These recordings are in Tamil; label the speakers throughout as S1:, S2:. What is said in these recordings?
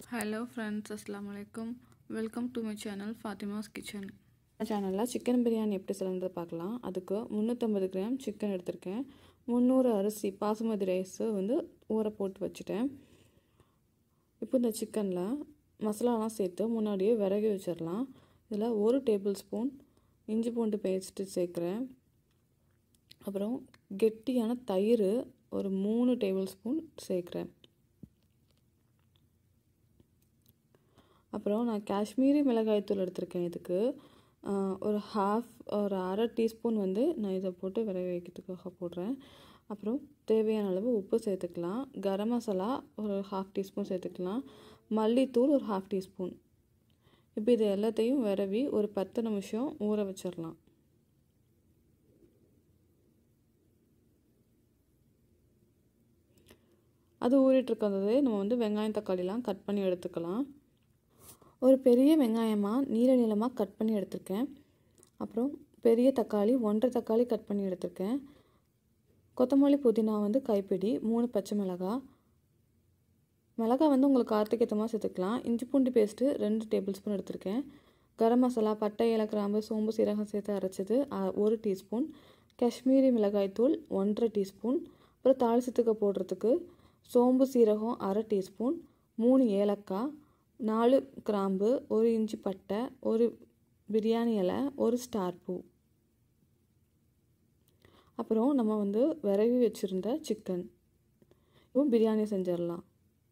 S1: ஹலோ ஃப்ரெண்ட்ஸ் அஸ்லாம் வலைக்கம் welcome to my channel Fatima's kitchen சேனலில் சிக்கன் பிரியாணி எப்படி செய்யறது பார்க்கலாம் அதுக்கு முந்நூற்றம்பது கிராம் சிக்கன் எடுத்திருக்கேன் முந்நூறு அரிசி பாசுமதி ரைஸு வந்து ஊற போட்டு வச்சுட்டேன் இப்போ இந்த சிக்கனில் மசாலாலாம் சேர்த்து முன்னாடியே விறகி வச்சிடலாம் இதில் ஒரு டேபிள் ஸ்பூன் இஞ்சி பூண்டு பேஸ்ட்டு சேர்க்குறேன் அப்புறம் கெட்டியான தயிர் ஒரு மூணு டேபிள் ஸ்பூன் சேர்க்குறேன் அப்புறம் நான் காஷ்மீரி மிளகாய்த்தூள் எடுத்திருக்கேன் இதுக்கு ஒரு ஹாஃப் ஒரு அரை டீஸ்பூன் வந்து நான் இதை போட்டு விரை வைக்கிறதுக்காக போடுறேன் அப்புறம் தேவையான அளவு உப்பு சேர்த்துக்கலாம் கரம் மசாலா ஒரு ஹாஃப் டீஸ்பூன் சேர்த்துக்கலாம் மல்லித்தூள் ஒரு ஹாஃப் டீஸ்பூன் இப்போ இது எல்லாத்தையும் விரவி ஒரு பத்து நிமிஷம் ஊற வச்சிடலாம் அது ஊறிட்டுருக்கிறது நம்ம வந்து வெங்காயம் தக்காளிலாம் கட் பண்ணி எடுத்துக்கலாம் ஒரு பெரிய வெங்காயமாக நீல நீளமாக கட் பண்ணி எடுத்திருக்கேன் அப்புறம் பெரிய தக்காளி ஒன்றரை தக்காளி கட் பண்ணி எடுத்திருக்கேன் கொத்தமல்லி புதினா வந்து கைப்பிடி மூணு பச்சை மிளகாய் மிளகாய் வந்து உங்களுக்கு காரத்துக்கு ஏற்ற மாதிரி சேர்த்துக்கலாம் இஞ்சி பூண்டு பேஸ்ட்டு ரெண்டு டேபிள் ஸ்பூன் எடுத்திருக்கேன் கரம் மசாலா பட்டை ஏல கிராம்பு சோம்பு சீரகம் சேர்த்து அரைச்சது ஒரு டீஸ்பூன் காஷ்மீரி மிளகாய் தூள் ஒன்றரை டீஸ்பூன் அப்புறம் தாளிசத்துக்கு போடுறதுக்கு சோம்பு சீரகம் அரை டீஸ்பூன் மூணு ஏலக்காய் நாலு கிராம்பு ஒரு இஞ்சி பட்டை ஒரு பிரியாணி இலை ஒரு ஸ்டார் பூ அப்புறம் நம்ம வந்து விரவி வச்சுருந்த சிக்கன் இப்போ பிரியாணி செஞ்சிடலாம்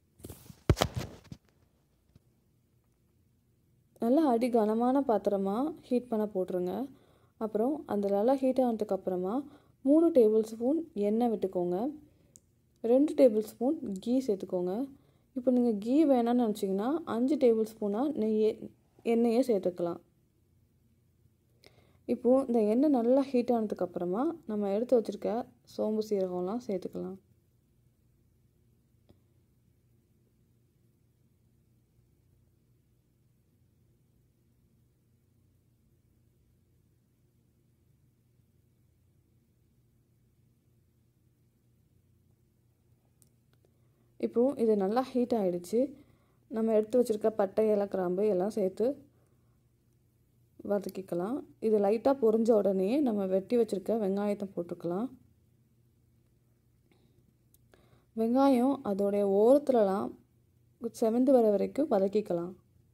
S1: நல்லா அடி கனமான பாத்திரமாக ஹீட் பண்ண போட்டுருங்க அப்புறம் அந்த நல்லா ஹீட் ஆனதுக்கு அப்புறமா மூணு டேபிள் ஸ்பூன் எண்ணெய் விட்டுக்கோங்க ரெண்டு டேபிள் ஸ்பூன் கீ சேர்த்துக்கோங்க இப்போ நீங்கள் கீ வேணாம்னு நினச்சிங்கன்னா அஞ்சு டேபிள் ஸ்பூனாக நெய்யே எண்ணெயே சேர்த்துக்கலாம் இப்போது இந்த எண்ணெய் நல்லா ஹீட் ஆனதுக்கப்புறமா நம்ம எடுத்து வச்சுருக்க சோம்பு சீரகம்லாம் சேர்த்துக்கலாம் இப்போது இது நல்லா ஹீட் ஆகிடுச்சு நம்ம எடுத்து வச்சுருக்க பட்டை இலை கிராம்பு எல்லாம் சேர்த்து வதக்கிக்கலாம் இது லைட்டாக பொரிஞ்ச உடனே நம்ம வெட்டி வச்சுருக்க வெங்காயத்தை போட்டுக்கலாம் வெங்காயம் அதோடைய ஓரத்துலலாம் செவந்து வர வரைக்கும் வதக்கிக்கலாம்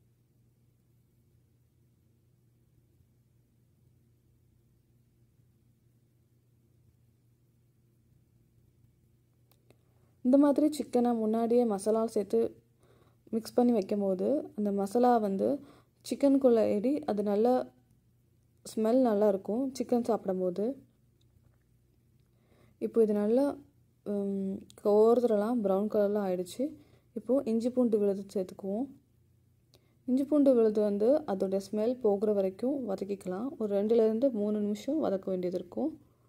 S1: இந்த மாதிரி சிக்கனை முன்னாடியே மசாலா சேர்த்து மிக்ஸ் பண்ணி வைக்கும்போது அந்த மசாலா வந்து சிக்கனுக்குள்ளே ஏறி அது நல்லா ஸ்மெல் நல்லா இருக்கும் சிக்கன் சாப்பிடும்போது இப்போ இது நல்லா ஓரத்துலலாம் ப்ரௌன் கலரில் ஆயிடுச்சு இப்போது இஞ்சி பூண்டு விழுது சேர்த்துக்குவோம் இஞ்சி பூண்டு விழுது வந்து அதோடைய ஸ்மெல் போகிற வரைக்கும் வதக்கிக்கலாம் ஒரு ரெண்டுலேருந்து மூணு நிமிஷம் வதக்க வேண்டியது இருக்கும்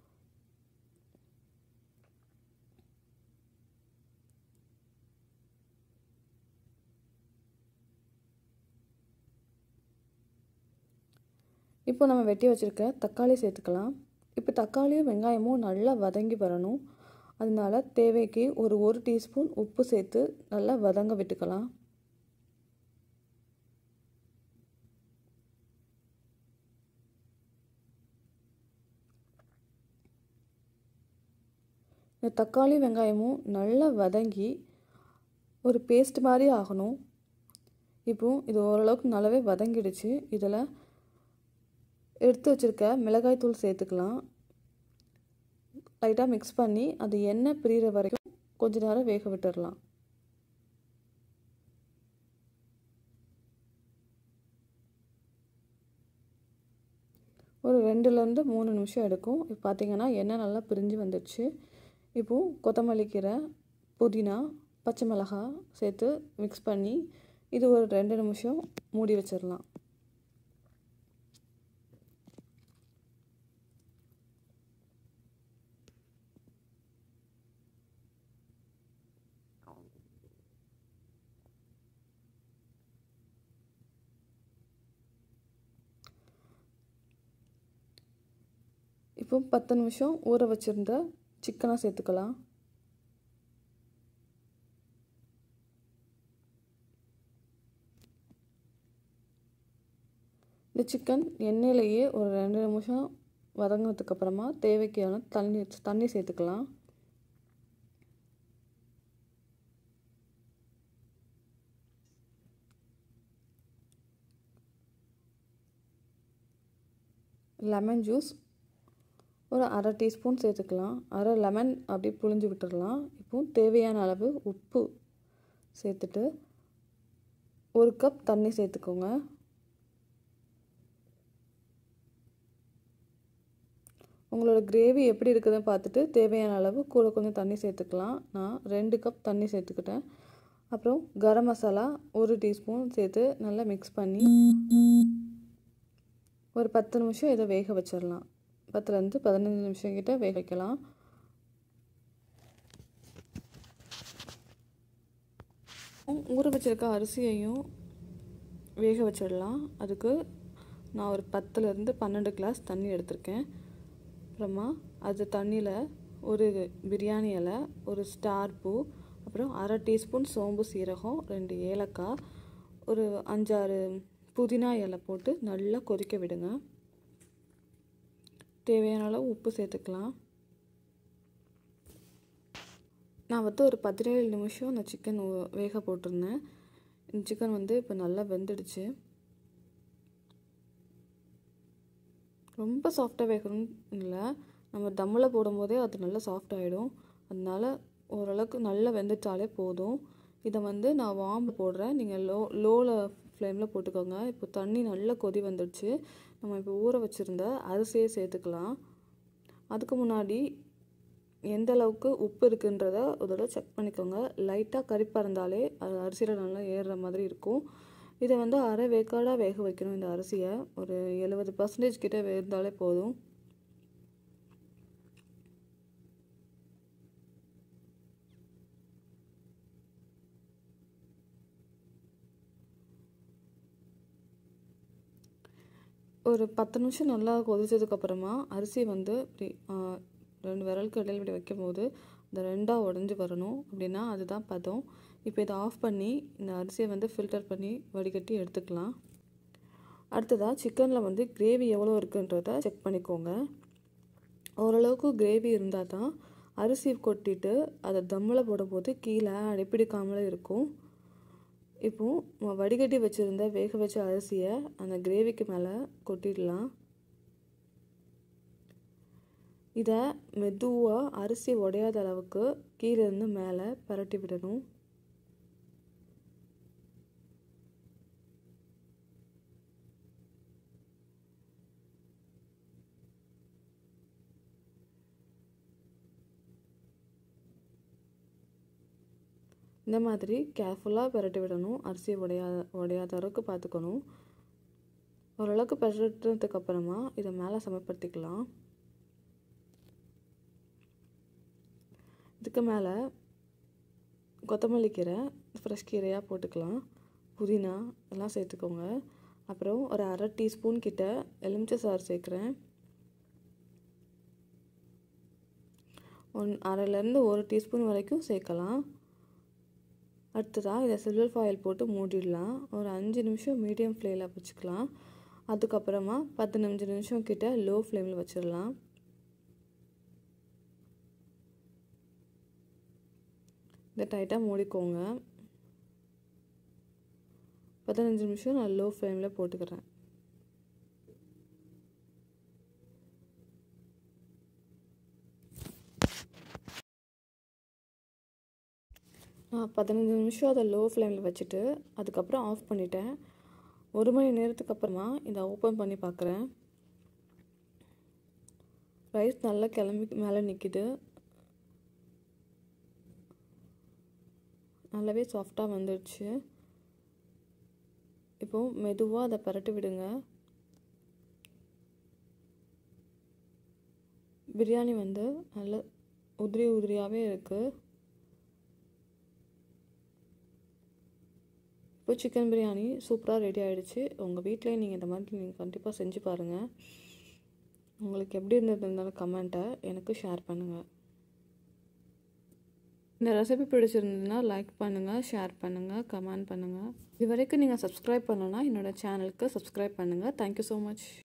S1: இப்போ நம்ம வெட்டி வச்சுருக்க தக்காளி சேர்த்துக்கலாம் இப்போ தக்காளியும் வெங்காயமும் நல்லா வதங்கி வரணும் அதனால தேவைக்கு ஒரு ஒரு டீஸ்பூன் உப்பு சேர்த்து நல்லா வதங்க விட்டுக்கலாம் இந்த தக்காளி வெங்காயமும் நல்லா வதங்கி ஒரு பேஸ்ட் மாதிரி ஆகணும் இப்போது இது ஓரளவுக்கு நல்லாவே வதங்கிடுச்சு இதில் எடுத்து வச்சுருக்க மிளகாய் தூள் சேர்த்துக்கலாம் லைட்டாக மிக்ஸ் பண்ணி அது எண்ணெய் பிரிகிற வரைக்கும் கொஞ்ச நேரம் வேக விட்டுடலாம் ஒரு ரெண்டுலேருந்து மூணு நிமிஷம் எடுக்கும் இப்போ பார்த்தீங்கன்னா எண்ணெய் நல்லா பிரிஞ்சு வந்துடுச்சு இப்போது கொத்தமல்லி கீரை புதினா பச்சை மிளகாய் சேர்த்து மிக்ஸ் பண்ணி இது ஒரு ரெண்டு நிமிஷம் மூடி வச்சிடலாம் இப்போ பத்து நிமிஷம் ஊற வச்சுருந்த சிக்கனை சேர்த்துக்கலாம் இந்த சிக்கன் எண்ணெயிலேயே ஒரு ரெண்டு நிமிஷம் வதங்கினதுக்கு அப்புறமா தேவைக்கான தண்ணி தண்ணி சேர்த்துக்கலாம் லெமன் ஜூஸ் ஒரு அரை டீஸ்பூன் சேர்த்துக்கலாம் அரை லெமன் அப்படியே புழிஞ்சு விட்டுடலாம் இப்போ தேவையான அளவு உப்பு சேர்த்துட்டு ஒரு கப் தண்ணி சேர்த்துக்கோங்க உங்களோட கிரேவி எப்படி இருக்குதுன்னு பார்த்துட்டு தேவையான அளவு கூட கொஞ்சம் தண்ணி சேர்த்துக்கலாம் நான் ரெண்டு கப் தண்ணி சேர்த்துக்கிட்டேன் அப்புறம் கரம் மசாலா ஒரு டீஸ்பூன் சேர்த்து நல்லா மிக்ஸ் பண்ணி ஒரு பத்து நிமிஷம் இதை வேக வச்சிடலாம் பத்துலேருந்து பதினஞ்சு நிமிஷம் கிட்ட வேக வைக்கலாம் ஊற வச்சிருக்க அரிசியையும் வேக வச்சிடலாம் அதுக்கு நான் ஒரு பத்துலேருந்து பன்னெண்டு கிளாஸ் தண்ணி எடுத்திருக்கேன் அப்புறமா அது தண்ணியில் ஒரு பிரியாணி இலை ஒரு ஸ்டார் பூ அப்புறம் அரை டீஸ்பூன் சோம்பு சீரகம் ரெண்டு ஏலக்காய் ஒரு அஞ்சாறு புதினா இலை போட்டு நல்லா கொதிக்க விடுங்க தேவையான அளவு உப்பு சேர்த்துக்கலாம் நான் வந்து ஒரு பதினேழு நிமிஷம் அந்த சிக்கன் வேக போட்டிருந்தேன் இந்த சிக்கன் வந்து இப்போ நல்லா வெந்துடுச்சு ரொம்ப சாஃப்டாக வேகணும்னு இல்லை நம்ம தம்மில் போடும்போதே அது நல்லா சாஃப்ட் ஆகிடும் அதனால ஓரளவுக்கு நல்லா வெந்துட்டாலே போதும் இதை வந்து நான் வாம்பு போடுறேன் நீங்கள் லோ லோவில் ஃப்ளேமில் போட்டுக்கோங்க இப்போ தண்ணி நல்லா கொதி வந்துடுச்சு நம்ம இப்போ ஊற வச்சுருந்த அரிசியை சேர்த்துக்கலாம் அதுக்கு முன்னாடி எந்த அளவுக்கு உப்பு இருக்குன்றத ஒரு தடவை செக் பண்ணிக்கோங்க லைட்டாக கரிப்பாக இருந்தாலே அது அரிசியில் நல்லா ஏறுற மாதிரி இருக்கும் இதை வந்து அரை வேக்காடாக வேக வைக்கணும் இந்த அரிசியை ஒரு எழுபது பர்சன்டேஜ் கிட்டே வெந்தாலே போதும் ஒரு பத்து நிமிஷம் நல்லா கொதிச்சதுக்கப்புறமா அரிசி வந்து இப்படி ரெண்டு விரலுக்கு இடையில இப்படி வைக்கும் போது இந்த ரெண்டாக உடஞ்சி வரணும் அப்படின்னா அதுதான் பதம் இப்போ இதை ஆஃப் பண்ணி இந்த அரிசியை வந்து ஃபில்டர் பண்ணி வடிகட்டி எடுத்துக்கலாம் அடுத்ததாக சிக்கனில் வந்து கிரேவி எவ்வளோ இருக்குன்றத செக் பண்ணிக்கோங்க ஓரளவுக்கு கிரேவி இருந்தால் தான் அரிசி கொட்டிட்டு அதை தம்மில் போடும்போது கீழே அடிப்பிடிக்காமலே இருக்கும் இப்போது வடிகட்டி வச்சுருந்த வேக வச்ச அரிசியை அந்த கிரேவிக்கு மேலே கொட்டிடலாம் இதை மெதுவாக அரிசி உடையாத அளவுக்கு கீழேருந்து மேலே பரட்டி விடணும் இந்த மாதிரி கேர்ஃபுல்லாக பரட்டி விடணும் அரிசி உடையாத உடையாத அளவுக்கு பார்த்துக்கணும் ஓரளவுக்கு பரட்டுறதுக்கு அப்புறமா இதை மேலே சமப்படுத்திக்கலாம் இதுக்கு மேலே கொத்தமல்லி கீரை ஃப்ரெஷ் கீரையாக போட்டுக்கலாம் புதினா எல்லாம் சேர்த்துக்கோங்க அப்புறம் ஒரு அரை டீஸ்பூன் கிட்ட எலுமிச்சை சாறு சேர்க்குறேன் ஒன் அரைலேருந்து ஒரு டீஸ்பூன் வரைக்கும் சேர்க்கலாம் அடுத்ததாக இதை சில்வர் ஃபாயில் போட்டு மூடிடலாம் ஒரு அஞ்சு நிமிஷம் மீடியம் ஃப்ளேமில் வச்சுக்கலாம் அதுக்கப்புறமா பதினஞ்சு நிமிஷம் கிட்ட லோ ஃப்ளேமில் வச்சிடலாம் இதை டைட்டாக மூடிக்கோங்க பதினஞ்சு நிமிஷம் நான் லோ ஃப்ளேமில் போட்டுக்கிறேன் நான் பதினஞ்சு நிமிஷம் அதை லோ ஃப்ளேமில் வச்சுட்டு அதுக்கப்புறம் ஆஃப் பண்ணிட்டேன் ஒரு மணி நேரத்துக்கு அப்புறமா இதை ஓப்பன் பண்ணி பார்க்குறேன் ரைஸ் நல்லா கிளம்பி மேலே நிற்கிது நல்லாவே சாஃப்டாக வந்துடுச்சு இப்போது மெதுவாக அதை பரட்டி விடுங்க பிரியாணி வந்து நல்ல உதிரி உதிரியாகவே இருக்குது இப்போ சிக்கன் பிரியாணி சூப்பராக ரெடி ஆகிடுச்சு உங்கள் வீட்டிலேயே நீங்கள் இந்த மாதிரி நீங்கள் கண்டிப்பாக செஞ்சு பாருங்கள் உங்களுக்கு எப்படி இருந்தது இருந்தாலும் கமெண்ட்டை எனக்கு ஷேர் பண்ணுங்கள் இந்த ரெசிபி பிடிச்சிருந்ததுன்னா லைக் பண்ணுங்கள் ஷேர் பண்ணுங்கள் கமெண்ட் பண்ணுங்கள் இது வரைக்கும் நீங்கள் சப்ஸ்கிரைப் பண்ணலன்னா என்னோடய சேனலுக்கு சப்ஸ்கிரைப் பண்ணுங்கள் தேங்க்யூ ஸோ மச்